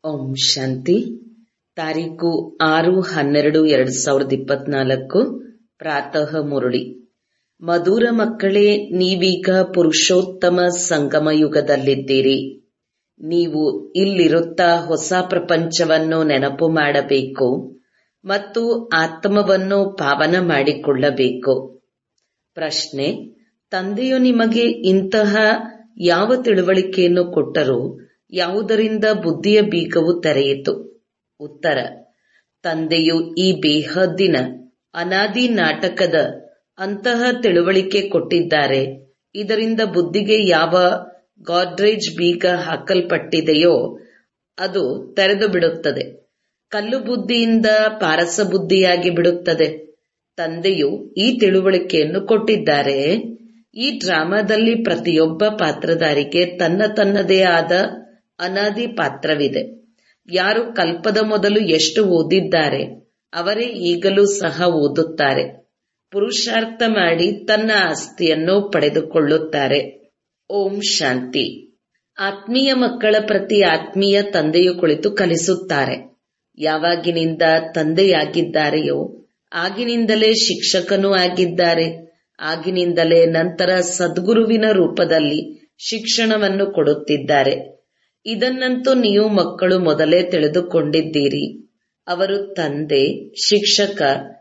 ಓಂ ಶಾಂತಿ ತಾರೀಕು ಆರು ಹನ್ನೆರಡು ಎರಡು ಸಾವಿರದ ಇಪ್ಪತ್ನಾಲ್ಕು ಪ್ರಾತಃ ಮುರುಳಿ ಮಧುರ ಮಕ್ಕಳೇ ನೀವೀಗ ಪುರುಷೋತ್ತಮ ಸಂಗಮ ಯುಗದಲ್ಲಿದ್ದೀರಿ ನೀವು ಇಲ್ಲಿರುತ್ತಾ ಹೊಸ ಪ್ರಪಂಚವನ್ನು ನೆನಪು ಮಾಡಬೇಕು ಮತ್ತು ಆತ್ಮವನ್ನು ಪಾವನ ಮಾಡಿಕೊಳ್ಳಬೇಕು ಪ್ರಶ್ನೆ ತಂದೆಯು ನಿಮಗೆ ಇಂತಹ ಯಾವ ತಿಳುವಳಿಕೆಯನ್ನು ಕೊಟ್ಟರೂ ಯಾವುದರಿಂದ ಬುದ್ಧಿಯ ಬೀಗವು ತೆರೆಯಿತು ಉತ್ತರ ತಂದೆಯು ಈ ಬೇಹದ್ದಿನ ಅನಾದಿ ನಾಟಕದ ಅಂತಹ ತಿಳುವಳಿಕೆ ಕೊಟ್ಟಿದ್ದಾರೆ ಇದರಿಂದ ಬುದ್ಧಿಗೆ ಯಾವ ಗಾಡ್ರೇಜ್ ಬೀಗ ಹಾಕಲ್ಪಟ್ಟಿದೆಯೋ ಅದು ತೆರೆದು ಬಿಡುತ್ತದೆ ಕಲ್ಲು ಬುದ್ಧಿಯಿಂದ ಪಾರಸ ಬುದ್ಧಿಯಾಗಿ ಬಿಡುತ್ತದೆ ತಂದೆಯು ಈ ತಿಳುವಳಿಕೆಯನ್ನು ಕೊಟ್ಟಿದ್ದಾರೆ ಈ ಡ್ರಾಮಾದಲ್ಲಿ ಪ್ರತಿಯೊಬ್ಬ ಪಾತ್ರಧಾರಿಗೆ ತನ್ನ ತನ್ನದೇ ಆದ ಅನಾದಿ ಪಾತ್ರವಿದೆ ಯಾರು ಕಲ್ಪದ ಮೊದಲು ಎಷ್ಟು ಓದಿದ್ದಾರೆ ಅವರೇ ಈಗಲೂ ಸಹ ಓದುತ್ತಾರೆ ಪುರುಷಾರ್ಥ ಮಾಡಿ ತನ್ನ ಆಸ್ತಿಯನ್ನು ಪಡೆದುಕೊಳ್ಳುತ್ತಾರೆ ಓಂ ಶಾಂತಿ ಆತ್ಮೀಯ ಮಕ್ಕಳ ಪ್ರತಿ ಆತ್ಮೀಯ ತಂದೆಯು ಕುಳಿತು ಕಲಿಸುತ್ತಾರೆ ಯಾವಾಗಿನಿಂದ ತಂದೆಯಾಗಿದ್ದಾರೆಯೋ ಆಗಿನಿಂದಲೇ ಶಿಕ್ಷಕನೂ ಆಗಿದ್ದಾರೆ ಆಗಿನಿಂದಲೇ ನಂತರ ಸದ್ಗುರುವಿನ ರೂಪದಲ್ಲಿ ಶಿಕ್ಷಣವನ್ನು ಕೊಡುತ್ತಿದ್ದಾರೆ ಇದನ್ನಂತೂ ನೀವು ಮಕ್ಕಳು ಮೊದಲೇ ತಿಳಿದುಕೊಂಡಿದ್ದೀರಿ ಅವರು ತಂದೆ ಶಿಕ್ಷಕ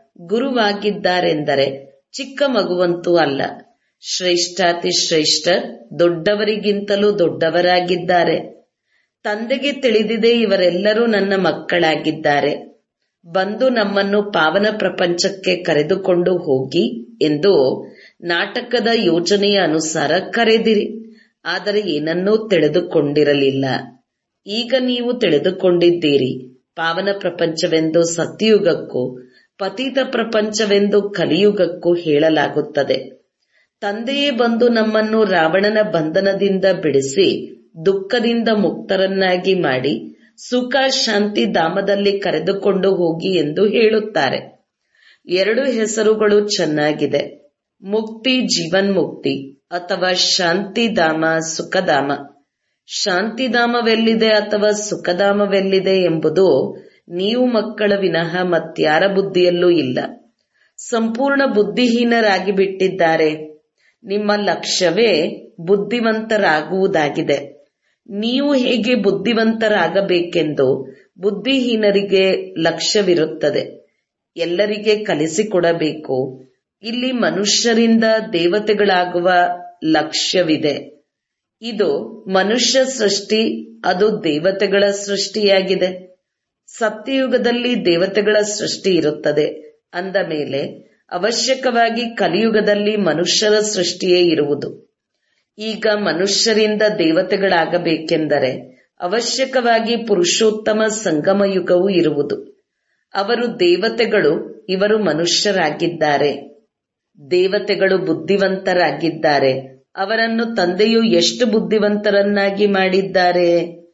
ಗುರುವಾಗಿದ್ದಾರೆಂದರೆ ಚಿಕ್ಕ ಮಗುವಂತೂ ಅಲ್ಲ ಶ್ರೇಷ್ಠಾತಿ ಶ್ರೇಷ್ಠ ದೊಡ್ಡವರಿಗಿಂತಲೂ ದೊಡ್ಡವರಾಗಿದ್ದಾರೆ ತಂದೆಗೆ ತಿಳಿದಿದೆ ಇವರೆಲ್ಲರೂ ನನ್ನ ಮಕ್ಕಳಾಗಿದ್ದಾರೆ ಬಂದು ನಮ್ಮನ್ನು ಪಾವನ ಪ್ರಪಂಚಕ್ಕೆ ಕರೆದುಕೊಂಡು ಹೋಗಿ ಎಂದು ನಾಟಕದ ಯೋಜನೆಯ ಅನುಸಾರ ಕರೆದಿರಿ ಆದರೆ ಏನನ್ನೂ ತಿಳಿದುಕೊಂಡಿರಲಿಲ್ಲ ಈಗ ನೀವು ತಿಳಿದುಕೊಂಡಿದ್ದೀರಿ ಪಾವನ ಪ್ರಪಂಚವೆಂದು ಸತ್ಯಯುಗಕ್ಕೂ ಪತಿತ ಪ್ರಪಂಚವೆಂದು ಕಲಿಯುಗಕ್ಕೂ ಹೇಳಲಾಗುತ್ತದೆ ತಂದೆಯೇ ಬಂದು ನಮ್ಮನ್ನು ರಾವಣನ ಬಂಧನದಿಂದ ಬಿಡಿಸಿ ದುಃಖದಿಂದ ಮುಕ್ತರನ್ನಾಗಿ ಮಾಡಿ ಸುಖ ಶಾಂತಿ ಧಾಮದಲ್ಲಿ ಕರೆದುಕೊಂಡು ಹೋಗಿ ಎಂದು ಹೇಳುತ್ತಾರೆ ಎರಡು ಹೆಸರುಗಳು ಚೆನ್ನಾಗಿದೆ ಮುಕ್ತಿ ಜೀವನ್ಮುಕ್ತಿ ಅಥವಾ ಶಾಂತಿಧಾಮ ಸುಖಧಾಮ ಶಾಂತಿಧಾಮವೆಲ್ಲಿದೆ ಅಥವಾ ಸುಖಧಾಮವೆಲ್ಲಿದೆ ಎಂಬುದು ನೀವು ಮಕ್ಕಳ ವಿನಃ ಮತ್ಯಾರ ಬುದ್ಧಿಯಲ್ಲೂ ಇಲ್ಲ ಸಂಪೂರ್ಣ ಬುದ್ಧಿಹೀನರಾಗಿ ಬಿಟ್ಟಿದ್ದಾರೆ ನಿಮ್ಮ ಲಕ್ಷ್ಯವೇ ಬುದ್ಧಿವಂತರಾಗುವುದಾಗಿದೆ ನೀವು ಹೇಗೆ ಬುದ್ಧಿವಂತರಾಗಬೇಕೆಂದು ಬುದ್ಧಿಹೀನರಿಗೆ ಲಕ್ಷ್ಯವಿರುತ್ತದೆ ಎಲ್ಲರಿಗೆ ಕಲಿಸಿಕೊಡಬೇಕು ಇಲ್ಲಿ ಮನುಷ್ಯರಿಂದ ದೇವತೆಗಳಾಗುವ ಲಕ್ಷ್ಯವಿದೆ ಇದು ಮನುಷ್ಯ ಸೃಷ್ಟಿ ಅದು ದೇವತೆಗಳ ಸೃಷ್ಟಿಯಾಗಿದೆ ಸತ್ಯಯುಗದಲ್ಲಿ ದೇವತೆಗಳ ಸೃಷ್ಟಿ ಇರುತ್ತದೆ ಅಂದ ಮೇಲೆ ಅವಶ್ಯಕವಾಗಿ ಕಲಿಯುಗದಲ್ಲಿ ಮನುಷ್ಯರ ಸೃಷ್ಟಿಯೇ ಇರುವುದು ಈಗ ಮನುಷ್ಯರಿಂದ ದೇವತೆಗಳಾಗಬೇಕೆಂದರೆ ಅವಶ್ಯಕವಾಗಿ ಪುರುಷೋತ್ತಮ ಸಂಗಮ ಯುಗವೂ ಇರುವುದು ಅವರು ದೇವತೆಗಳು ಇವರು ಮನುಷ್ಯರಾಗಿದ್ದಾರೆ ದೇವತೆಗಳು ಬುದ್ಧಿವಂತರಾಗಿದ್ದಾರೆ ಅವರನ್ನು ತಂದೆಯು ಎಷ್ಟು ಬುದ್ಧಿವಂತರನ್ನಾಗಿ ಮಾಡಿದ್ದಾರೆ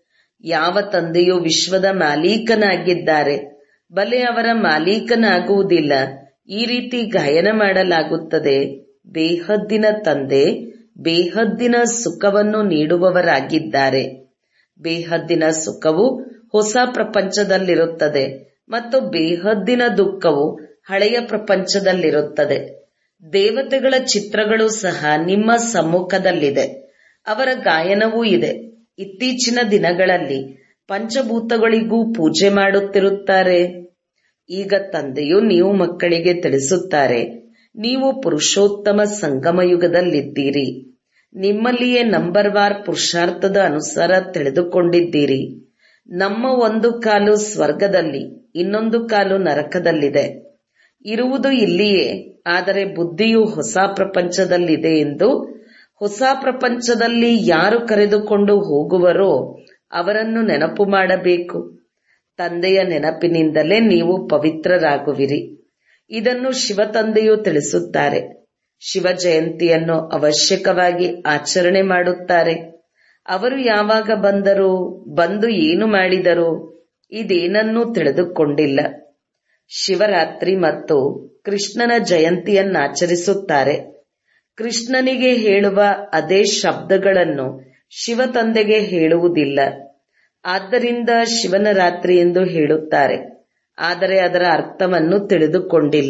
ಯಾವ ತಂದೆಯು ವಿಶ್ವದ ಮಾಲೀಕನಾಗಿದ್ದಾರೆ ಬಲೆ ಅವರ ಮಾಲೀಕನಾಗುವುದಿಲ್ಲ ಈ ರೀತಿ ಗಾಯನ ಮಾಡಲಾಗುತ್ತದೆ ಬೇಹದ್ದಿನ ತಂದೆ ಬೇಹದ್ದಿನ ಸುಖವನ್ನು ನೀಡುವವರಾಗಿದ್ದಾರೆ ಬೇಹದ್ದಿನ ಸುಖವು ಹೊಸ ಪ್ರಪಂಚದಲ್ಲಿರುತ್ತದೆ ಮತ್ತು ಬೇಹದ್ದಿನ ದುಃಖವು ಹಳೆಯ ಪ್ರಪಂಚದಲ್ಲಿರುತ್ತದೆ ದೇವತೆಗಳ ಚಿತ್ರಗಳು ಸಹ ನಿಮ್ಮ ಸಮ್ಮುಖದಲ್ಲಿದೆ ಅವರ ಗಾಯನವೂ ಇದೆ ಇತ್ತೀಚಿನ ದಿನಗಳಲ್ಲಿ ಪಂಚಭೂತಗಳಿಗೂ ಪೂಜೆ ಮಾಡುತ್ತಿರುತ್ತಾರೆ ಈಗ ತಂದೆಯು ನೀವು ಮಕ್ಕಳಿಗೆ ತಿಳಿಸುತ್ತಾರೆ ನೀವು ಪುರುಷೋತ್ತಮ ಸಂಗಮ ಯುಗದಲ್ಲಿದ್ದೀರಿ ನಿಮ್ಮಲ್ಲಿಯೇ ನಂಬರ್ ವಾರ್ ಪುರುಷಾರ್ಥದ ಅನುಸಾರ ತಿಳಿದುಕೊಂಡಿದ್ದೀರಿ ನಮ್ಮ ಒಂದು ಕಾಲು ಸ್ವರ್ಗದಲ್ಲಿ ಇನ್ನೊಂದು ಕಾಲು ನರಕದಲ್ಲಿದೆ ಇರುವುದು ಇಲ್ಲಿಯೇ ಆದರೆ ಬುದ್ಧಿಯು ಹೊಸ ಪ್ರಪಂಚದಲ್ಲಿದೆ ಎಂದು ಹೊಸ ಪ್ರಪಂಚದಲ್ಲಿ ಯಾರು ಕರೆದುಕೊಂಡು ಹೋಗುವರೋ ಅವರನ್ನು ನೆನಪು ಮಾಡಬೇಕು ತಂದೆಯ ನೆನಪಿನಿಂದಲೇ ನೀವು ಪವಿತ್ರರಾಗುವಿರಿ ಇದನ್ನು ಶಿವ ತಂದೆಯು ತಿಳಿಸುತ್ತಾರೆ ಶಿವ ಜಯಂತಿಯನ್ನು ಅವಶ್ಯಕವಾಗಿ ಆಚರಣೆ ಮಾಡುತ್ತಾರೆ ಅವರು ಯಾವಾಗ ಬಂದರು ಬಂದು ಏನು ಮಾಡಿದರು ಇದೇನನ್ನೂ ತಿಳಿದುಕೊಂಡಿಲ್ಲ ಶಿವರಾತ್ರಿ ಮತ್ತು ಕೃಷ್ಣನ ಜಯಂತಿಯನ್ನಾಚರಿಸುತ್ತಾರೆ ಕೃಷ್ಣನಿಗೆ ಹೇಳುವ ಅದೇ ಶಬ್ದಗಳನ್ನು ಶಿವ ತಂದೆಗೆ ಹೇಳುವುದಿಲ್ಲ ಆದ್ದರಿಂದ ಶಿವನ ರಾತ್ರಿ ಎಂದು ಹೇಳುತ್ತಾರೆ ಆದರೆ ಅದರ ಅರ್ಥವನ್ನು ತಿಳಿದುಕೊಂಡಿಲ್ಲ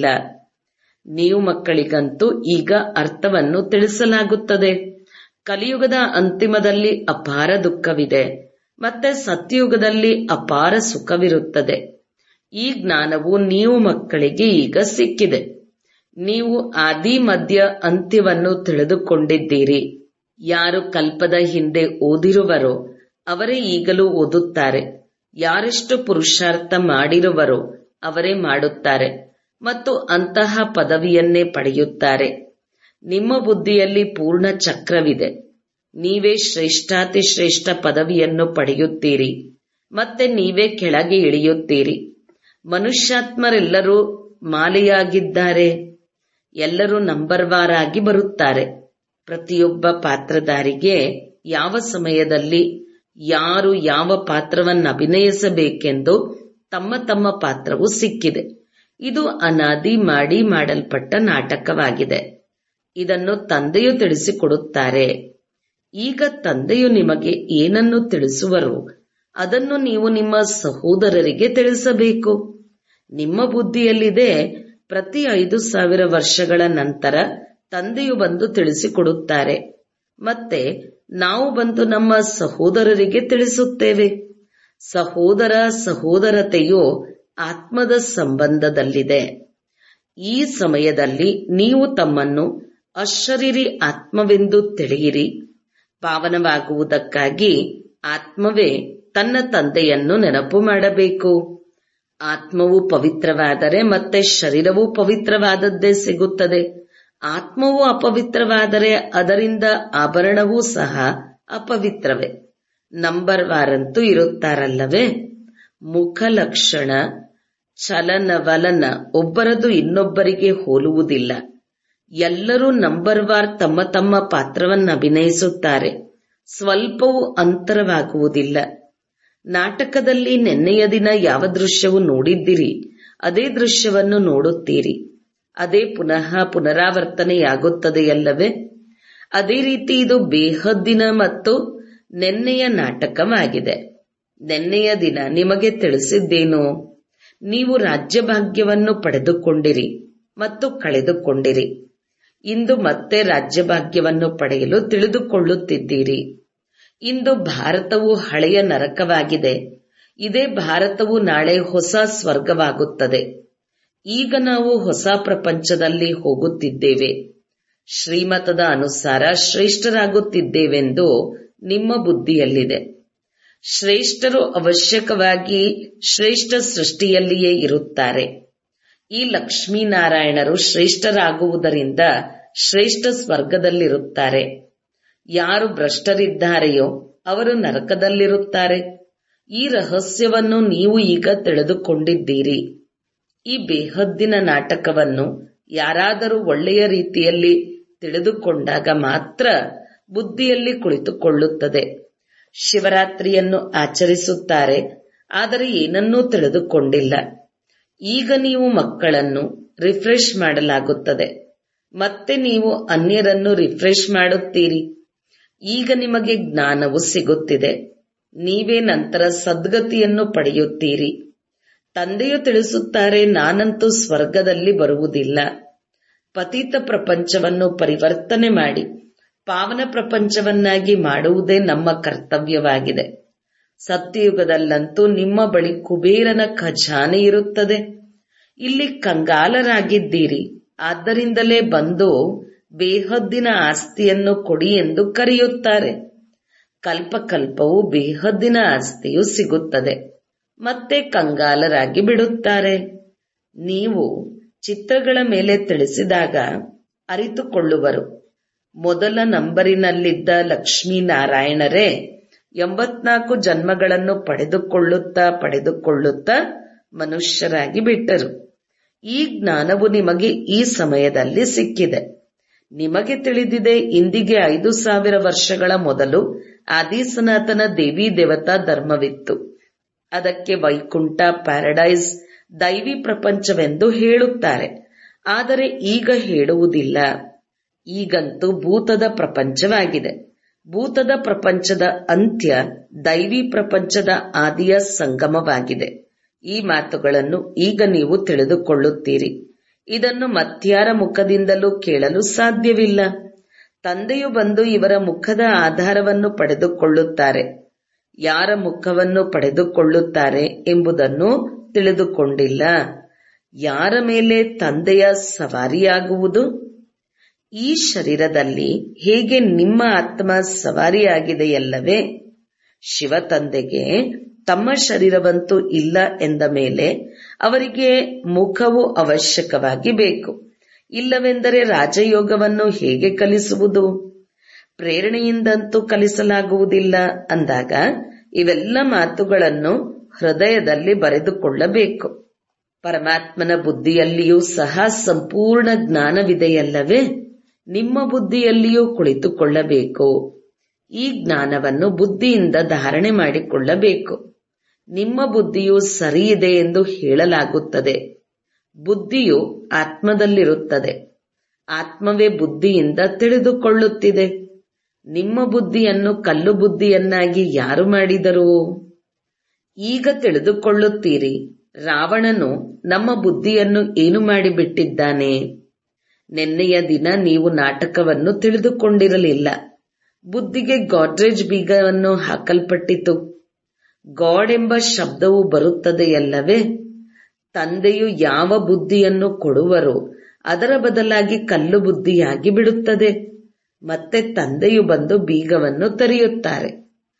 ನೀವು ಮಕ್ಕಳಿಗಂತೂ ಈಗ ಅರ್ಥವನ್ನು ತಿಳಿಸಲಾಗುತ್ತದೆ ಕಲಿಯುಗದ ಅಂತಿಮದಲ್ಲಿ ಅಪಾರ ದುಃಖವಿದೆ ಮತ್ತೆ ಸತ್ಯಯುಗದಲ್ಲಿ ಅಪಾರ ಸುಖವಿರುತ್ತದೆ ಈ ಜ್ಞಾನವು ನೀವು ಮಕ್ಕಳಿಗೆ ಈಗ ಸಿಕ್ಕಿದೆ ನೀವು ಆದಿ ಮಧ್ಯ ಅಂತ್ಯವನ್ನು ತಿಳಿದುಕೊಂಡಿದ್ದೀರಿ ಯಾರು ಕಲ್ಪದ ಹಿಂದೆ ಓದಿರುವರೋ ಅವರೇ ಈಗಲೂ ಓದುತ್ತಾರೆ ಯಾರೆಷ್ಟು ಪುರುಷಾರ್ಥ ಮಾಡಿರುವರೋ ಅವರೇ ಮಾಡುತ್ತಾರೆ ಮತ್ತು ಅಂತಹ ಪದವಿಯನ್ನೇ ಪಡೆಯುತ್ತಾರೆ ನಿಮ್ಮ ಬುದ್ಧಿಯಲ್ಲಿ ಪೂರ್ಣ ಚಕ್ರವಿದೆ ನೀವೇ ಶ್ರೇಷ್ಠಾತಿ ಶ್ರೇಷ್ಠ ಪದವಿಯನ್ನು ಪಡೆಯುತ್ತೀರಿ ಮತ್ತೆ ನೀವೇ ಕೆಳಗೆ ಇಳಿಯುತ್ತೀರಿ ಮನುಷ್ಯಾತ್ಮರೆಲ್ಲರೂ ಮಾಲೆಯಾಗಿದ್ದಾರೆ ಎಲ್ಲರೂ ನಂಬರ್ ವಾರ್ ಆಗಿ ಬರುತ್ತಾರೆ ಪ್ರತಿಯೊಬ್ಬ ಪಾತ್ರಧಾರಿಗೆ ಯಾವ ಸಮಯದಲ್ಲಿ ಯಾರು ಯಾವ ಪಾತ್ರವನ್ನು ಅಭಿನಯಿಸಬೇಕೆಂದು ತಮ್ಮ ತಮ್ಮ ಪಾತ್ರವು ಸಿಕ್ಕಿದೆ ಇದು ಅನಾದಿ ಮಾಡಿ ಮಾಡಲ್ಪಟ್ಟ ನಾಟಕವಾಗಿದೆ ಇದನ್ನು ತಂದೆಯು ತಿಳಿಸಿಕೊಡುತ್ತಾರೆ ಈಗ ತಂದೆಯು ನಿಮಗೆ ಏನನ್ನು ತಿಳಿಸುವರೋ ಅದನ್ನು ನೀವು ನಿಮ್ಮ ಸಹೋದರರಿಗೆ ತಿಳಿಸಬೇಕು ನಿಮ್ಮ ಬುದ್ಧಿಯಲ್ಲಿದೆ ಪ್ರತಿ ಐದು ಸಾವಿರ ವರ್ಷಗಳ ನಂತರ ತಂದೆಯು ಬಂದು ತಿಳಿಸಿಕೊಡುತ್ತಾರೆ ಮತ್ತೆ ನಾವು ಬಂದು ನಮ್ಮ ಸಹೋದರರಿಗೆ ತಿಳಿಸುತ್ತೇವೆ ಸಹೋದರ ಸಹೋದರತೆಯು ಆತ್ಮದ ಸಂಬಂಧದಲ್ಲಿದೆ ಈ ಸಮಯದಲ್ಲಿ ನೀವು ತಮ್ಮನ್ನು ಅಶರೀರಿ ಆತ್ಮವೆಂದು ತಿಳಿಯಿರಿ ಪಾವನವಾಗುವುದಕ್ಕಾಗಿ ಆತ್ಮವೇ ತನ್ನ ತಂದೆಯನ್ನು ನೆನಪು ಮಾಡಬೇಕು ಆತ್ಮವು ಪವಿತ್ರವಾದರೆ ಮತ್ತೆ ಶರೀರವೂ ಪವಿತ್ರವಾದದ್ದೇ ಸಿಗುತ್ತದೆ ಆತ್ಮವು ಅಪವಿತ್ರವಾದರೆ ಅದರಿಂದ ಆಭರಣವೂ ಸಹ ಅಪವಿತ್ರವೇ ನಂಬರ್ ವಾರಂತೂ ಇರುತ್ತಾರಲ್ಲವೇ ಮುಖ ಲಕ್ಷಣ ಚಲನವಲನ ಒಬ್ಬರದು ಇನ್ನೊಬ್ಬರಿಗೆ ಹೋಲುವುದಿಲ್ಲ ಎಲ್ಲರೂ ನಂಬರ್ ವಾರ್ ತಮ್ಮ ತಮ್ಮ ಪಾತ್ರವನ್ನು ಅಭಿನಯಿಸುತ್ತಾರೆ ಸ್ವಲ್ಪವೂ ಅಂತರವಾಗುವುದಿಲ್ಲ ನಾಟಕದಲ್ಲಿ ನಿನ್ನೆಯ ದಿನ ಯಾವ ದೃಶ್ಯವು ನೋಡಿದ್ದಿರಿ ಅದೇ ದೃಶ್ಯವನ್ನು ನೋಡುತ್ತೀರಿ ಅದೇ ಪುನಃ ಪುನರಾವರ್ತನೆಯಾಗುತ್ತದೆಯಲ್ಲವೇ ಅದೇ ರೀತಿ ಇದು ಬೇಹದ್ದಿನ ಮತ್ತು ನೆನ್ನೆಯ ನಾಟಕವಾಗಿದೆ ನೆನ್ನೆಯ ದಿನ ನಿಮಗೆ ತಿಳಿಸಿದ್ದೇನು ನೀವು ರಾಜ್ಯಭಾಗ್ಯವನ್ನು ಪಡೆದುಕೊಂಡಿರಿ ಮತ್ತು ಕಳೆದುಕೊಂಡಿರಿ ಇಂದು ಮತ್ತೆ ರಾಜ್ಯಭಾಗ್ಯವನ್ನು ಪಡೆಯಲು ತಿಳಿದುಕೊಳ್ಳುತ್ತಿದ್ದೀರಿ ಇಂದು ಭಾರತವು ಹಳೆಯ ನರಕವಾಗಿದೆ ಇದೇ ಭಾರತವು ನಾಳೆ ಹೊಸ ಸ್ವರ್ಗವಾಗುತ್ತದೆ ಈಗ ನಾವು ಹೊಸ ಪ್ರಪಂಚದಲ್ಲಿ ಹೋಗುತ್ತಿದ್ದೇವೆ ಶ್ರೀಮತದ ಅನುಸಾರ ಶ್ರೇಷ್ಠರಾಗುತ್ತಿದ್ದೇವೆಂದು ನಿಮ್ಮ ಬುದ್ಧಿಯಲ್ಲಿದೆ ಶ್ರೇಷ್ಠರು ಅವಶ್ಯಕವಾಗಿ ಶ್ರೇಷ್ಠ ಸೃಷ್ಟಿಯಲ್ಲಿಯೇ ಇರುತ್ತಾರೆ ಈ ಲಕ್ಷ್ಮೀನಾರಾಯಣರು ಶ್ರೇಷ್ಠರಾಗುವುದರಿಂದ ಶ್ರೇಷ್ಠ ಸ್ವರ್ಗದಲ್ಲಿರುತ್ತಾರೆ ಯಾರು ಭ್ರಷ್ಟರಿದ್ದಾರೆಯೋ ಅವರು ನರಕದಲ್ಲಿರುತ್ತಾರೆ ಈ ರಹಸ್ಯವನ್ನು ನೀವು ಈಗ ತಿಳಿದುಕೊಂಡಿದ್ದೀರಿ ಈ ಬೇಹದ್ದಿನ ನಾಟಕವನ್ನು ಯಾರಾದರೂ ಒಳ್ಳೆಯ ರೀತಿಯಲ್ಲಿ ತಿಳಿದುಕೊಂಡಾಗ ಮಾತ್ರ ಬುದ್ಧಿಯಲ್ಲಿ ಕುಳಿತುಕೊಳ್ಳುತ್ತದೆ ಶಿವರಾತ್ರಿಯನ್ನು ಆಚರಿಸುತ್ತಾರೆ ಆದರೆ ಏನನ್ನೂ ತಿಳಿದುಕೊಂಡಿಲ್ಲ ಈಗ ನೀವು ಮಕ್ಕಳನ್ನು ರಿಫ್ರೆಶ್ ಮಾಡಲಾಗುತ್ತದೆ ಮತ್ತೆ ನೀವು ಅನ್ಯರನ್ನು ರಿಫ್ರೆಶ್ ಮಾಡುತ್ತೀರಿ ಈಗ ನಿಮಗೆ ಜ್ಞಾನವು ಸಿಗುತ್ತಿದೆ ನೀವೇ ನಂತರ ಸದ್ಗತಿಯನ್ನು ಪಡೆಯುತ್ತೀರಿ ತಂದೆಯು ತಿಳಿಸುತ್ತಾರೆ ನಾನಂತೂ ಸ್ವರ್ಗದಲ್ಲಿ ಬರುವುದಿಲ್ಲ ಪತಿತ ಪ್ರಪಂಚವನ್ನು ಪರಿವರ್ತನೆ ಮಾಡಿ ಪಾವನ ಪ್ರಪಂಚವನ್ನಾಗಿ ಮಾಡುವುದೇ ನಮ್ಮ ಕರ್ತವ್ಯವಾಗಿದೆ ಸತ್ಯಯುಗದಲ್ಲಂತೂ ನಿಮ್ಮ ಬಳಿ ಕುಬೇರನ ಖಜಾನೆ ಇರುತ್ತದೆ ಇಲ್ಲಿ ಕಂಗಾಲರಾಗಿದ್ದೀರಿ ಆದ್ದರಿಂದಲೇ ಬಂದು ಬೇಹದ್ದಿನ ಆಸ್ತಿಯನ್ನು ಕೊಡಿ ಎಂದು ಕರೆಯುತ್ತಾರೆ ಕಲ್ಪಕಲ್ಪವು ಬೇಹದ್ದಿನ ಆಸ್ತಿಯು ಸಿಗುತ್ತದೆ ಮತ್ತೆ ಕಂಗಾಲರಾಗಿ ಬಿಡುತ್ತಾರೆ ನೀವು ಚಿತ್ರಗಳ ಮೇಲೆ ತಿಳಿಸಿದಾಗ ಅರಿತುಕೊಳ್ಳುವರು ಮೊದಲ ನಂಬರಿನಲ್ಲಿದ್ದ ಲಕ್ಷ್ಮೀನಾರಾಯಣರೇ ಎಂಬತ್ನಾಲ್ಕು ಜನ್ಮಗಳನ್ನು ಪಡೆದುಕೊಳ್ಳುತ್ತಾ ಪಡೆದುಕೊಳ್ಳುತ್ತಾ ಮನುಷ್ಯರಾಗಿ ಬಿಟ್ಟರು ಈ ಜ್ಞಾನವು ನಿಮಗೆ ಈ ಸಮಯದಲ್ಲಿ ಸಿಕ್ಕಿದೆ ನಿಮಗೆ ತಿಳಿದಿದೆ ಇಂದಿಗೆ ಐದು ಸಾವಿರ ವರ್ಷಗಳ ಮೊದಲು ಆದಿಸನಾತನ ದೇವಿ ದೇವತಾ ಧರ್ಮವಿತ್ತು ಅದಕ್ಕೆ ವೈಕುಂಠ ಪ್ಯಾರಡೈಸ್ ದೈವಿ ಪ್ರಪಂಚವೆಂದು ಹೇಳುತ್ತಾರೆ ಆದರೆ ಈಗ ಹೇಳುವುದಿಲ್ಲ ಈಗಂತೂ ಭೂತದ ಪ್ರಪಂಚವಾಗಿದೆ ಭೂತದ ಪ್ರಪಂಚದ ಅಂತ್ಯ ದೈವಿ ಪ್ರಪಂಚದ ಆದಿಯ ಸಂಗಮವಾಗಿದೆ ಈ ಮಾತುಗಳನ್ನು ಈಗ ನೀವು ತಿಳಿದುಕೊಳ್ಳುತ್ತೀರಿ ಇದನ್ನು ಮತ್ಯಾರ ಮುಖದಿಂದಲೂ ಕೇಳಲು ಸಾಧ್ಯವಿಲ್ಲ ತಂದೆಯು ಬಂದು ಇವರ ಮುಖದ ಆಧಾರವನ್ನು ಪಡೆದುಕೊಳ್ಳುತ್ತಾರೆ ಯಾರ ಮುಖವನ್ನು ಪಡೆದುಕೊಳ್ಳುತ್ತಾರೆ ಎಂಬುದನ್ನು ತಿಳಿದುಕೊಂಡಿಲ್ಲ ಯಾರ ಮೇಲೆ ತಂದೆಯ ಸವಾರಿಯಾಗುವುದು ಈ ಶರೀರದಲ್ಲಿ ಹೇಗೆ ನಿಮ್ಮ ಆತ್ಮ ಸವಾರಿಯಾಗಿದೆಯಲ್ಲವೇ ಶಿವ ತಂದೆಗೆ ತಮ್ಮ ಶರೀರವಂತೂ ಇಲ್ಲ ಎಂದ ಮೇಲೆ ಅವರಿಗೆ ಮುಖವು ಅವಶ್ಯಕವಾಗಿ ಬೇಕು ಇಲ್ಲವೆಂದರೆ ರಾಜಯೋಗವನ್ನು ಹೇಗೆ ಕಲಿಸುವುದು ಪ್ರೇರಣೆಯಿಂದಂತೂ ಕಲಿಸಲಾಗುವುದಿಲ್ಲ ಅಂದಾಗ ಇವೆಲ್ಲ ಮಾತುಗಳನ್ನು ಹೃದಯದಲ್ಲಿ ಬರೆದುಕೊಳ್ಳಬೇಕು ಪರಮಾತ್ಮನ ಬುದ್ಧಿಯಲ್ಲಿಯೂ ಸಹ ಸಂಪೂರ್ಣ ಜ್ಞಾನವಿದೆಯಲ್ಲವೇ ನಿಮ್ಮ ಬುದ್ಧಿಯಲ್ಲಿಯೂ ಕುಳಿತುಕೊಳ್ಳಬೇಕು ಈ ಜ್ಞಾನವನ್ನು ಬುದ್ಧಿಯಿಂದ ಧಾರಣೆ ಮಾಡಿಕೊಳ್ಳಬೇಕು ನಿಮ್ಮ ಬುದ್ಧಿಯು ಸರಿಯಿದೆ ಎಂದು ಹೇಳಲಾಗುತ್ತದೆ ಬುದ್ಧಿಯು ಆತ್ಮದಲ್ಲಿರುತ್ತದೆ ಆತ್ಮವೇ ಬುದ್ಧಿಯಿಂದ ತಿಳಿದುಕೊಳ್ಳುತ್ತಿದೆ ನಿಮ್ಮ ಬುದ್ಧಿಯನ್ನು ಕಲ್ಲು ಬುದ್ಧಿಯನ್ನಾಗಿ ಯಾರು ಮಾಡಿದರು ಈಗ ತಿಳಿದುಕೊಳ್ಳುತ್ತೀರಿ ರಾವಣನು ನಮ್ಮ ಬುದ್ಧಿಯನ್ನು ಏನು ಮಾಡಿಬಿಟ್ಟಿದ್ದಾನೆ ನಿನ್ನೆಯ ದಿನ ನೀವು ನಾಟಕವನ್ನು ತಿಳಿದುಕೊಂಡಿರಲಿಲ್ಲ ಬುದ್ಧಿಗೆ ಗಾಡ್ರೇಜ್ ಬೀಗವನ್ನು ಹಾಕಲ್ಪಟ್ಟಿತು ಗಾಡ್ ಎಂಬ ಶಬ್ದವು ಬರುತ್ತದೆಯಲ್ಲವೇ ತಂದೆಯು ಯಾವ ಬುದ್ಧಿಯನ್ನು ಕೊಡುವರೋ ಅದರ ಬದಲಾಗಿ ಕಲ್ಲು ಬುದ್ಧಿಯಾಗಿ ಬಿಡುತ್ತದೆ ಮತ್ತೆ ತಂದೆಯು ಬಂದು ಬೀಗವನ್ನು ತೆರೆಯುತ್ತಾರೆ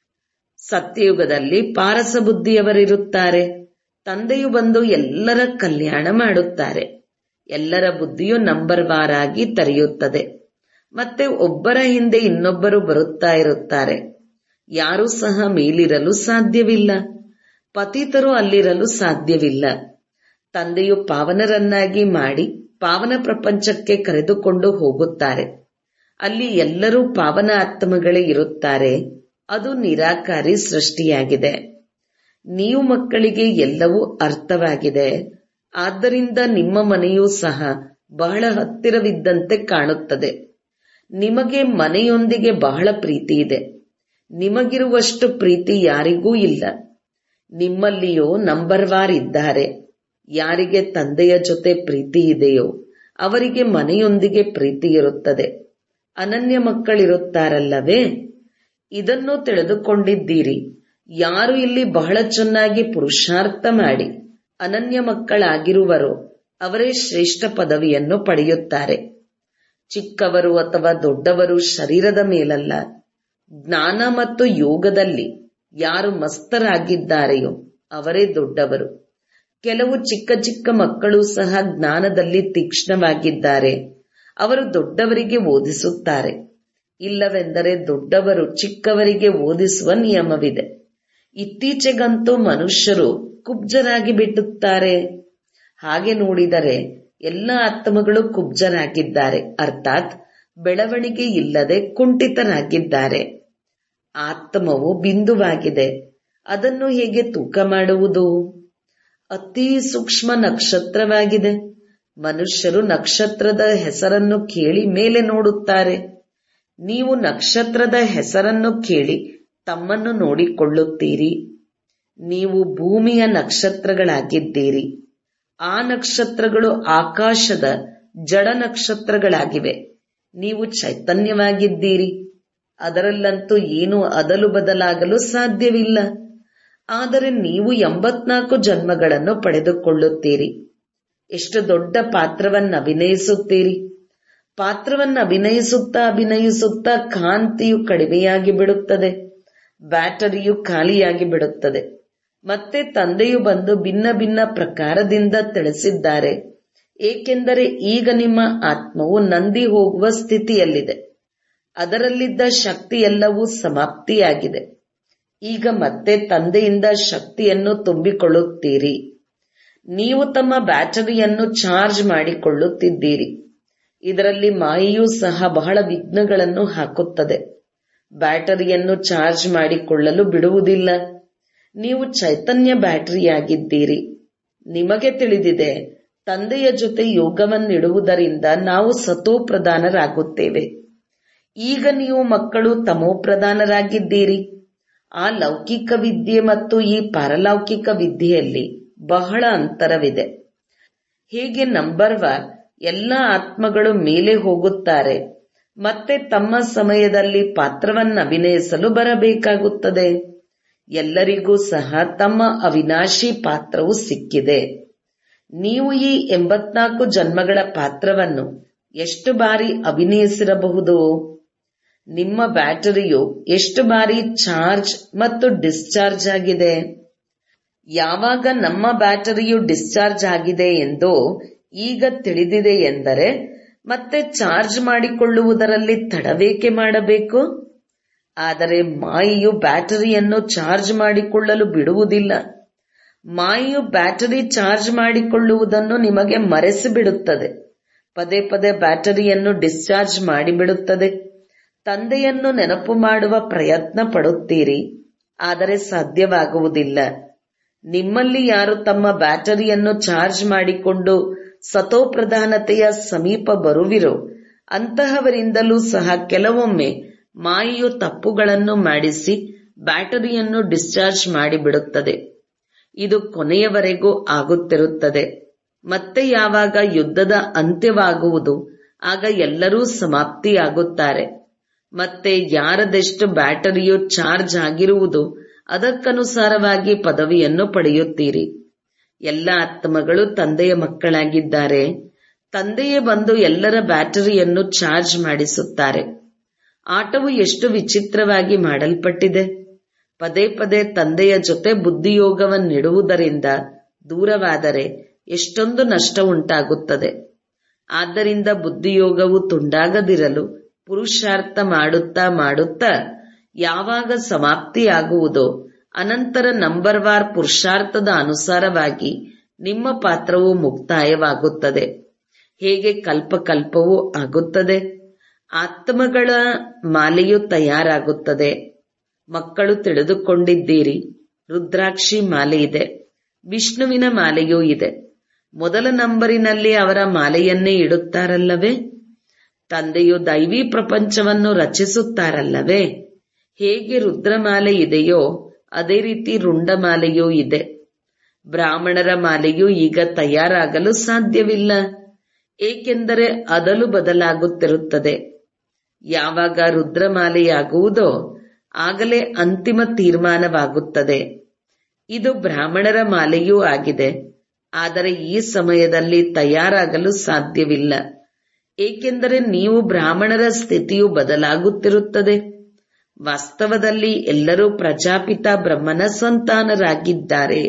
ಸತ್ಯಯುಗದಲ್ಲಿ ಪಾರಸ ಬುದ್ಧಿಯವರಿರುತ್ತಾರೆ ತಂದೆಯು ಬಂದು ಎಲ್ಲರ ಕಲ್ಯಾಣ ಮಾಡುತ್ತಾರೆ ಎಲ್ಲರ ಬುದ್ಧಿಯು ನಂಬರ್ ವಾರ್ ಆಗಿ ತೆರೆಯುತ್ತದೆ ಮತ್ತೆ ಒಬ್ಬರ ಹಿಂದೆ ಇನ್ನೊಬ್ಬರು ಬರುತ್ತಾ ಇರುತ್ತಾರೆ ಯಾರೂ ಸಹ ಮೇಲಿರಲು ಸಾಧ್ಯವಿಲ್ಲ ಪತಿತರು ಅಲ್ಲಿರಲು ಸಾಧ್ಯವಿಲ್ಲ ತಂದೆಯು ಪಾವನರನ್ನಾಗಿ ಮಾಡಿ ಪಾವನ ಪ್ರಪಂಚಕ್ಕೆ ಕರೆದುಕೊಂಡು ಹೋಗುತ್ತಾರೆ ಅಲ್ಲಿ ಎಲ್ಲರೂ ಪಾವನ ಆತ್ಮಗಳೇ ಇರುತ್ತಾರೆ ಅದು ನಿರಾಕಾರಿ ಸೃಷ್ಟಿಯಾಗಿದೆ ನೀವು ಮಕ್ಕಳಿಗೆ ಎಲ್ಲವೂ ಅರ್ಥವಾಗಿದೆ ಆದ್ದರಿಂದ ನಿಮ್ಮ ಮನೆಯೂ ಸಹ ಬಹಳ ಹತ್ತಿರವಿದ್ದಂತೆ ಕಾಣುತ್ತದೆ ನಿಮಗೆ ಮನೆಯೊಂದಿಗೆ ಬಹಳ ಪ್ರೀತಿ ಇದೆ ನಿಮಗಿರುವಷ್ಟು ಪ್ರೀತಿ ಯಾರಿಗೂ ಇಲ್ಲ ನಿಮ್ಮಲ್ಲಿಯೂ ನಂಬರ್ ವಾರ್ ಇದ್ದಾರೆ ಯಾರಿಗೆ ತಂದೆಯ ಜೊತೆ ಪ್ರೀತಿ ಇದೆಯೋ ಅವರಿಗೆ ಮನೆಯೊಂದಿಗೆ ಪ್ರೀತಿ ಇರುತ್ತದೆ ಅನನ್ಯ ಮಕ್ಕಳಿರುತ್ತಾರಲ್ಲವೇ ಇದನ್ನು ತಿಳಿದುಕೊಂಡಿದ್ದೀರಿ ಯಾರು ಇಲ್ಲಿ ಬಹಳ ಚೆನ್ನಾಗಿ ಪುರುಷಾರ್ಥ ಮಾಡಿ ಅನನ್ಯ ಮಕ್ಕಳಾಗಿರುವರೋ ಅವರೇ ಶ್ರೇಷ್ಠ ಪದವಿಯನ್ನು ಪಡೆಯುತ್ತಾರೆ ಚಿಕ್ಕವರು ಅಥವಾ ದೊಡ್ಡವರು ಶರೀರದ ಮೇಲಲ್ಲ ಜ್ಞಾನ ಮತ್ತು ಯೋಗದಲ್ಲಿ ಯಾರು ಮಸ್ತರಾಗಿದ್ದಾರೆಯೋ ಅವರೇ ದೊಡ್ಡವರು ಕೆಲವು ಚಿಕ್ಕ ಚಿಕ್ಕ ಮಕ್ಕಳು ಸಹ ಜ್ಞಾನದಲ್ಲಿ ತೀಕ್ಷ್ಣವಾಗಿದ್ದಾರೆ ಅವರು ದೊಡ್ಡವರಿಗೆ ಓದಿಸುತ್ತಾರೆ ಇಲ್ಲವೆಂದರೆ ದೊಡ್ಡವರು ಚಿಕ್ಕವರಿಗೆ ಓದಿಸುವ ನಿಯಮವಿದೆ ಇತ್ತೀಚೆಗಂತೂ ಮನುಷ್ಯರು ಕುಬ್ಜರಾಗಿ ಬಿಟ್ಟುತ್ತಾರೆ ಹಾಗೆ ನೋಡಿದರೆ ಎಲ್ಲ ಆತ್ಮಗಳು ಕುಬ್ಜರಾಗಿದ್ದಾರೆ ಅರ್ಥಾತ್ ಬೆಳವಣಿಗೆ ಇಲ್ಲದೆ ಕುಂಠಿತರಾಗಿದ್ದಾರೆ ಆತ್ಮವು ಬಿಂದುವಾಗಿದೆ ಅದನ್ನು ಹೇಗೆ ತೂಕ ಮಾಡುವುದು ಅತಿ ಸೂಕ್ಷ್ಮ ನಕ್ಷತ್ರವಾಗಿದೆ ಮನುಷ್ಯರು ನಕ್ಷತ್ರದ ಹೆಸರನ್ನು ಕೇಳಿ ಮೇಲೆ ನೋಡುತ್ತಾರೆ ನೀವು ನಕ್ಷತ್ರದ ಹೆಸರನ್ನು ಕೇಳಿ ತಮ್ಮನ್ನು ನೋಡಿಕೊಳ್ಳುತ್ತೀರಿ ನೀವು ಭೂಮಿಯ ನಕ್ಷತ್ರಗಳಾಗಿದ್ದೀರಿ ಆ ನಕ್ಷತ್ರಗಳು ಆಕಾಶದ ಜಡ ನಕ್ಷತ್ರಗಳಾಗಿವೆ ನೀವು ಚೈತನ್ಯವಾಗಿದ್ದೀರಿ ಅದರಲ್ಲಂತೂ ಏನೂ ಅದಲು ಬದಲಾಗಲು ಸಾಧ್ಯವಿಲ್ಲ ಆದರೆ ನೀವು ಎಂಬತ್ನಾಲ್ಕು ಜನ್ಮಗಳನ್ನು ಪಡೆದುಕೊಳ್ಳುತ್ತೀರಿ ಎಷ್ಟು ದೊಡ್ಡ ಪಾತ್ರವನ್ನು ಅಭಿನಯಿಸುತ್ತೀರಿ ಪಾತ್ರವನ್ನು ಅಭಿನಯಿಸುತ್ತಾ ಅಭಿನಯಿಸುತ್ತಾ ಕಾಂತಿಯು ಕಡಿಮೆಯಾಗಿ ಬಿಡುತ್ತದೆ ಬ್ಯಾಟರಿಯು ಖಾಲಿಯಾಗಿ ಬಿಡುತ್ತದೆ ಮತ್ತೆ ತಂದೆಯು ಬಂದು ಭಿನ್ನ ಭಿನ್ನ ಪ್ರಕಾರದಿಂದ ತಿಳಿಸಿದ್ದಾರೆ ಏಕೆಂದರೆ ಈಗ ನಿಮ್ಮ ಆತ್ಮವು ನಂದಿ ಹೋಗುವ ಸ್ಥಿತಿಯಲ್ಲಿದೆ ಅದರಲ್ಲಿದ್ದ ಶಕ್ತಿ ಎಲ್ಲವೂ ಸಮಾಪ್ತಿಯಾಗಿದೆ ಈಗ ಮತ್ತೆ ತಂದೆಯಿಂದ ಶಕ್ತಿಯನ್ನು ತುಂಬಿಕೊಳ್ಳುತ್ತೀರಿ ನೀವು ತಮ್ಮ ಬ್ಯಾಟರಿಯನ್ನು ಚಾರ್ಜ್ ಮಾಡಿಕೊಳ್ಳುತ್ತಿದ್ದೀರಿ ಇದರಲ್ಲಿ ಮಾಯೆಯೂ ಸಹ ಬಹಳ ವಿಘ್ನಗಳನ್ನು ಹಾಕುತ್ತದೆ ಬ್ಯಾಟರಿಯನ್ನು ಚಾರ್ಜ್ ಮಾಡಿಕೊಳ್ಳಲು ಬಿಡುವುದಿಲ್ಲ ನೀವು ಚೈತನ್ಯ ಬ್ಯಾಟರಿಯಾಗಿದ್ದೀರಿ ನಿಮಗೆ ತಿಳಿದಿದೆ ತಂದೆಯ ಜೊತೆ ಯೋಗವನ್ನಿಡುವುದರಿಂದ ನಾವು ಸತೋಪ್ರಧಾನರಾಗುತ್ತೇವೆ ಈಗ ನೀವು ಮಕ್ಕಳು ತಮೋಪ್ರಧಾನರಾಗಿದ್ದೀರಿ ಆ ಲೌಕಿಕ ವಿದ್ಯೆ ಮತ್ತು ಈ ಪಾರಲೌಕಿಕ ವಿದ್ಯೆಯಲ್ಲಿ ಬಹಳ ಅಂತರವಿದೆ ಹೇಗೆ ನಂಬರ್ ವಾರ್ ಎಲ್ಲ ಆತ್ಮಗಳು ಮೇಲೆ ಹೋಗುತ್ತಾರೆ ಮತ್ತೆ ತಮ್ಮ ಸಮಯದಲ್ಲಿ ಪಾತ್ರವನ್ನು ಅಭಿನಯಿಸಲು ಬರಬೇಕಾಗುತ್ತದೆ ಎಲ್ಲರಿಗೂ ಸಹ ತಮ್ಮ ಅವಿನಾಶಿ ಪಾತ್ರವು ಸಿಕ್ಕಿದೆ ನೀವು ಈ ಎಂಬತ್ನಾಲ್ಕು ಜನ್ಮಗಳ ಪಾತ್ರವನ್ನು ಎಷ್ಟು ಬಾರಿ ಅಭಿನಯಿಸಿರಬಹುದು ನಿಮ್ಮ ಬ್ಯಾಟರಿಯು ಎಷ್ಟು ಬಾರಿ ಚಾರ್ಜ್ ಮತ್ತು ಡಿಸ್ಚಾರ್ಜ್ ಆಗಿದೆ ಯಾವಾಗ ನಮ್ಮ ಬ್ಯಾಟರಿಯು ಡಿಸ್ಚಾರ್ಜ್ ಆಗಿದೆ ಎಂದು ಈಗ ತಿಳಿದಿದೆ ಎಂದರೆ ಮತ್ತೆ ಚಾರ್ಜ್ ಮಾಡಿಕೊಳ್ಳುವುದರಲ್ಲಿ ತಡವೇಕೆ ಮಾಡಬೇಕು ಆದರೆ ಮಾಯೆಯು ಬ್ಯಾಟರಿಯನ್ನು ಚಾರ್ಜ್ ಮಾಡಿಕೊಳ್ಳಲು ಬಿಡುವುದಿಲ್ಲ ಮಾಯೆಯು ಬ್ಯಾಟರಿ ಚಾರ್ಜ್ ಮಾಡಿಕೊಳ್ಳುವುದನ್ನು ನಿಮಗೆ ಮರೆಸಿಬಿಡುತ್ತದೆ ಪದೇ ಪದೇ ಬ್ಯಾಟರಿಯನ್ನು ಡಿಸ್ಚಾರ್ಜ್ ಮಾಡಿಬಿಡುತ್ತದೆ ತಂದೆಯನ್ನು ನೆನಪು ಮಾಡುವ ಪ್ರಯತ್ನ ಪಡುತ್ತೀರಿ ಆದರೆ ಸಾಧ್ಯವಾಗುವುದಿಲ್ಲ ನಿಮ್ಮಲ್ಲಿ ಯಾರು ತಮ್ಮ ಬ್ಯಾಟರಿಯನ್ನು ಚಾರ್ಜ್ ಮಾಡಿಕೊಂಡು ಸತೋಪ್ರಧಾನತೆಯ ಸಮೀಪ ಬರುವಿರೋ ಅಂತಹವರಿಂದಲೂ ಸಹ ಕೆಲವೊಮ್ಮೆ ಮಾಯೆಯು ತಪ್ಪುಗಳನ್ನು ಮಾಡಿಸಿ ಬ್ಯಾಟರಿಯನ್ನು ಡಿಸ್ಚಾರ್ಜ್ ಮಾಡಿಬಿಡುತ್ತದೆ ಇದು ಕೊನೆಯವರೆಗೂ ಆಗುತ್ತಿರುತ್ತದೆ ಮತ್ತೆ ಯಾವಾಗ ಯುದ್ಧದ ಅಂತ್ಯವಾಗುವುದು ಆಗ ಎಲ್ಲರೂ ಸಮಾಪ್ತಿಯಾಗುತ್ತಾರೆ ಮತ್ತೆ ಯಾರದೆಷ್ಟು ಬ್ಯಾಟರಿಯು ಚಾರ್ಜ್ ಆಗಿರುವುದು ಅದಕ್ಕನುಸಾರವಾಗಿ ಪದವಿಯನ್ನು ಪಡೆಯುತ್ತೀರಿ ಎಲ್ಲ ಆತ್ಮಗಳು ತಂದೆಯ ಮಕ್ಕಳಾಗಿದ್ದಾರೆ ತಂದೆಯೇ ಬಂದು ಎಲ್ಲರ ಬ್ಯಾಟರಿಯನ್ನು ಚಾರ್ಜ್ ಮಾಡಿಸುತ್ತಾರೆ ಆಟವು ಎಷ್ಟು ವಿಚಿತ್ರವಾಗಿ ಮಾಡಲ್ಪಟ್ಟಿದೆ ಪದೇ ಪದೇ ತಂದೆಯ ಜೊತೆ ಬುದ್ಧಿಯೋಗವನ್ನಿಡುವುದರಿಂದ ದೂರವಾದರೆ ಎಷ್ಟೊಂದು ನಷ್ಟ ಉಂಟಾಗುತ್ತದೆ ಆದ್ದರಿಂದ ಬುದ್ಧಿಯೋಗವು ತುಂಡಾಗದಿರಲು ಪುರುಷಾರ್ಥ ಮಾಡುತ್ತಾ ಮಾಡುತ್ತಾ ಯಾವಾಗ ಸಮಾಪ್ತಿಯಾಗುವುದೋ ಅನಂತರ ನಂಬರ್ ವಾರ್ ಪುರುಷಾರ್ಥದ ಅನುಸಾರವಾಗಿ ನಿಮ್ಮ ಪಾತ್ರವು ಮುಕ್ತಾಯವಾಗುತ್ತದೆ ಹೇಗೆ ಕಲ್ಪಕಲ್ಪವೂ ಆಗುತ್ತದೆ ಆತ್ಮಗಳ ಮಾಲೆಯು ತಯಾರಾಗುತ್ತದೆ ಮಕ್ಕಳು ತಿಳಿದುಕೊಂಡಿದ್ದೀರಿ ರುದ್ರಾಕ್ಷಿ ಮಾಲೆ ಇದೆ ವಿಷ್ಣುವಿನ ಮಾಲೆಯೂ ಇದೆ ಮೊದಲ ನಂಬರಿನಲ್ಲಿ ಅವರ ಮಾಲೆಯನ್ನೇ ಇಡುತ್ತಾರಲ್ಲವೇ ತಂದೆಯು ದೈವಿ ಪ್ರಪಂಚವನ್ನು ರಚಿಸುತ್ತಾರಲ್ಲವೇ ಹೇಗೆ ರುದ್ರಮಾಲೆ ಇದೆಯೋ ಅದೇ ರೀತಿ ರುಂಡಮಾಲೆಯೂ ಇದೆ ಬ್ರಾಹ್ಮಣರ ಮಾಲೆಯು ಈಗ ತಯಾರಾಗಲು ಸಾಧ್ಯವಿಲ್ಲ ಏಕೆಂದರೆ ಅದಲು ಬದಲಾಗುತ್ತಿರುತ್ತದೆ ಯಾವಾಗ ರುದ್ರಮಾಲೆಯಾಗುವುದೋ ಆಗಲೇ ಅಂತಿಮ ತೀರ್ಮಾನವಾಗುತ್ತದೆ ಇದು ಬ್ರಾಹ್ಮಣರ ಮಾಲೆಯೂ ಆಗಿದೆ ಆದರೆ ಈ ಸಮಯದಲ್ಲಿ ತಯಾರಾಗಲು ಸಾಧ್ಯವಿಲ್ಲ ಏಕೆಂದರೆ ನೀವು ಬ್ರಾಹ್ಮಣರ ಸ್ಥಿತಿಯು ಬದಲಾಗುತ್ತಿರುತ್ತದೆ ವಾಸ್ತವದಲ್ಲಿ ಎಲ್ಲರೂ ಪ್ರಜಾಪಿತ ಬ್ರಹ್ಮನ ಸಂತಾನರಾಗಿದ್ದಾರೆ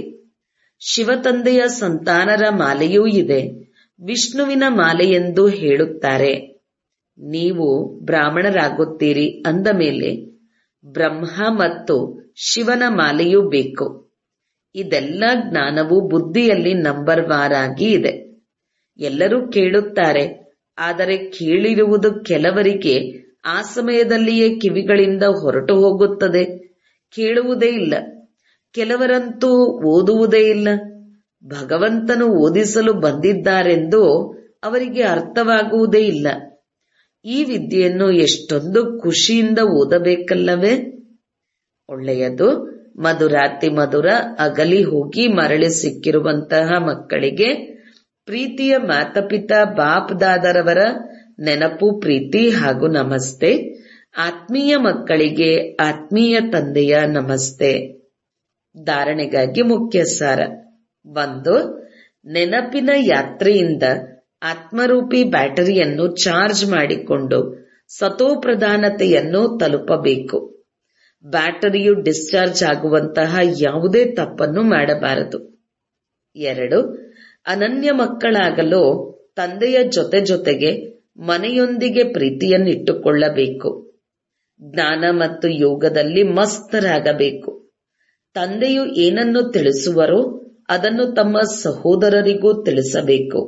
ಶಿವತಂದೆಯ ಸಂತಾನರ ಮಾಲೆಯೂ ಇದೆ ವಿಷ್ಣುವಿನ ಮಾಲೆಯೆಂದು ಹೇಳುತ್ತಾರೆ ನೀವು ಬ್ರಾಹ್ಮಣರಾಗುತ್ತೀರಿ ಅಂದ ಮೇಲೆ ಬ್ರಹ್ಮ ಮತ್ತು ಶಿವನ ಮಾಲೆಯೂ ಬೇಕು ಇದೆಲ್ಲ ಜ್ಞಾನವು ಬುದ್ಧಿಯಲ್ಲಿ ನಂಬರ್ ವಾರಾಗಿ ಇದೆ ಎಲ್ಲರೂ ಕೇಳುತ್ತಾರೆ ಆದರೆ ಕೇಳಿರುವುದು ಕೆಲವರಿಗೆ ಆ ಸಮಯದಲ್ಲಿಯೇ ಕಿವಿಗಳಿಂದ ಹೊರಟು ಹೋಗುತ್ತದೆ ಕೇಳುವುದೇ ಇಲ್ಲ ಕೆಲವರಂತೂ ಓದುವುದೇ ಇಲ್ಲ ಭಗವಂತನು ಓದಿಸಲು ಬಂದಿದ್ದಾರೆಂದು ಅವರಿಗೆ ಅರ್ಥವಾಗುವುದೇ ಇಲ್ಲ ಈ ವಿದ್ಯೆಯನ್ನು ಎಷ್ಟೊಂದು ಖುಷಿಯಿಂದ ಓದಬೇಕಲ್ಲವೇ ಒಳ್ಳೆಯದು ಮಧುರಾತಿ ಮಧುರ ಅಗಲಿ ಹೋಗಿ ಮರಳಿ ಸಿಕ್ಕಿರುವಂತಹ ಮಕ್ಕಳಿಗೆ ಪ್ರೀತಿಯ ಮಾತಪಿತ ಬಾಪ್ ದಾದರವರ ನೆನಪು ಪ್ರೀತಿ ಹಾಗೂ ನಮಸ್ತೆ ಆತ್ಮೀಯ ಮಕ್ಕಳಿಗೆ ಆತ್ಮೀಯ ತಂದೆಯ ನಮಸ್ತೆ ಧಾರಣೆಗಾಗಿ ಮುಖ್ಯ ಸಾರ ಒಂದು ನೆನಪಿನ ಯಾತ್ರೆಯಿಂದ ಆತ್ಮರೂಪಿ ಬ್ಯಾಟರಿಯನ್ನು ಚಾರ್ಜ್ ಮಾಡಿಕೊಂಡು ಸತೋಪ್ರಧಾನತೆಯನ್ನು ತಲುಪಬೇಕು ಬ್ಯಾಟರಿಯು ಡಿಸ್ಚಾರ್ಜ್ ಆಗುವಂತಹ ಯಾವುದೇ ತಪ್ಪನ್ನು ಮಾಡಬಾರದು ಎರಡು ಅನನ್ಯ ಮಕ್ಕಳಾಗಲು ತಂದೆಯ ಜೊತೆ ಜೊತೆಗೆ ಮನೆಯೊಂದಿಗೆ ಪ್ರೀತಿಯನ್ನಿಟ್ಟುಕೊಳ್ಳಬೇಕು ಜ್ಞಾನ ಮತ್ತು ಯೋಗದಲ್ಲಿ ಮಸ್ತರಾಗಬೇಕು ತಂದೆಯು ಏನನ್ನು ತಿಳಿಸುವರೋ ಅದನ್ನು ತಮ್ಮ ಸಹೋದರರಿಗೂ ತಿಳಿಸಬೇಕು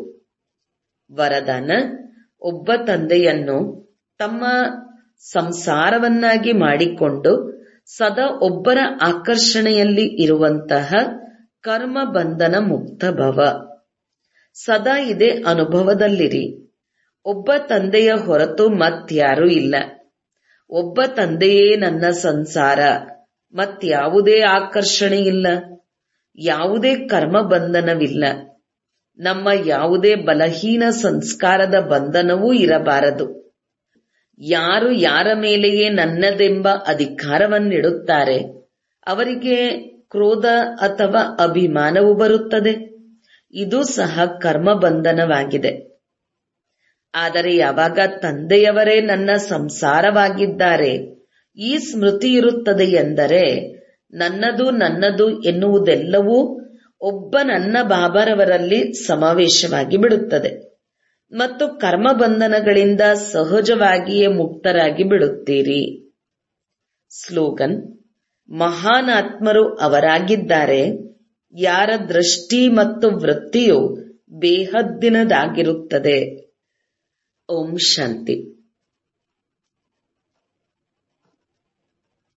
ವರದಾನ ಒಬ್ಬ ತಂದೆಯನ್ನು ತಮ್ಮ ಸಂಸಾರವನ್ನಾಗಿ ಮಾಡಿಕೊಂಡು ಸದಾ ಒಬ್ಬರ ಆಕರ್ಷಣೆಯಲ್ಲಿ ಇರುವಂತಹ ಕರ್ಮ ಬಂಧನ ಮುಕ್ತ ಭವ ಸದಾ ಇದೇ ಅನುಭವದಲ್ಲಿರಿ ಒಬ್ಬ ತಂದೆಯ ಹೊರತು ಮತ್ಯಾರೂ ಇಲ್ಲ ಒಬ್ಬ ತಂದೆಯೇ ನನ್ನ ಸಂಸಾರ ಮತ್ಯಾವುದೇ ಆಕರ್ಷಣೆ ಇಲ್ಲ ಯಾವುದೇ ಕರ್ಮ ಬಂಧನವಿಲ್ಲ ನಮ್ಮ ಯಾವುದೇ ಬಲಹೀನ ಸಂಸ್ಕಾರದ ಬಂಧನವೂ ಇರಬಾರದು ಯಾರು ಯಾರ ಮೇಲೆಯೇ ನನ್ನದೆಂಬ ಅಧಿಕಾರವನ್ನಿಡುತ್ತಾರೆ ಅವರಿಗೆ ಕ್ರೋಧ ಅಥವಾ ಅಭಿಮಾನವು ಬರುತ್ತದೆ ಇದು ಸಹ ಕರ್ಮ ಬಂಧನವಾಗಿದೆ ಆದರೆ ಯಾವಾಗ ತಂದೆಯವರೇ ನನ್ನ ಸಂಸಾರವಾಗಿದ್ದಾರೆ ಈ ಸ್ಮೃತಿ ಇರುತ್ತದೆ ಎಂದರೆ ನನ್ನದು ನನ್ನದು ಎನ್ನುವುದೆಲ್ಲವೂ ಒಬ್ಬ ನನ್ನ ಬಾಬರವರಲ್ಲಿ ಸಮಾವೇಶವಾಗಿ ಬಿಡುತ್ತದೆ ಮತ್ತು ಕರ್ಮ ಬಂಧನಗಳಿಂದ ಸಹಜವಾಗಿಯೇ ಮುಕ್ತರಾಗಿ ಬಿಡುತ್ತೀರಿ ಸ್ಲೋಗನ್ ಮಹಾನ್ ಆತ್ಮರು ಅವರಾಗಿದ್ದಾರೆ ಯಾರ ದೃಷ್ಟಿ ಮತ್ತು ವೃತ್ತಿಯು ಬೇಹದ್ದಿನದಾಗಿರುತ್ತದೆ ಓಂ ಶಾಂತಿ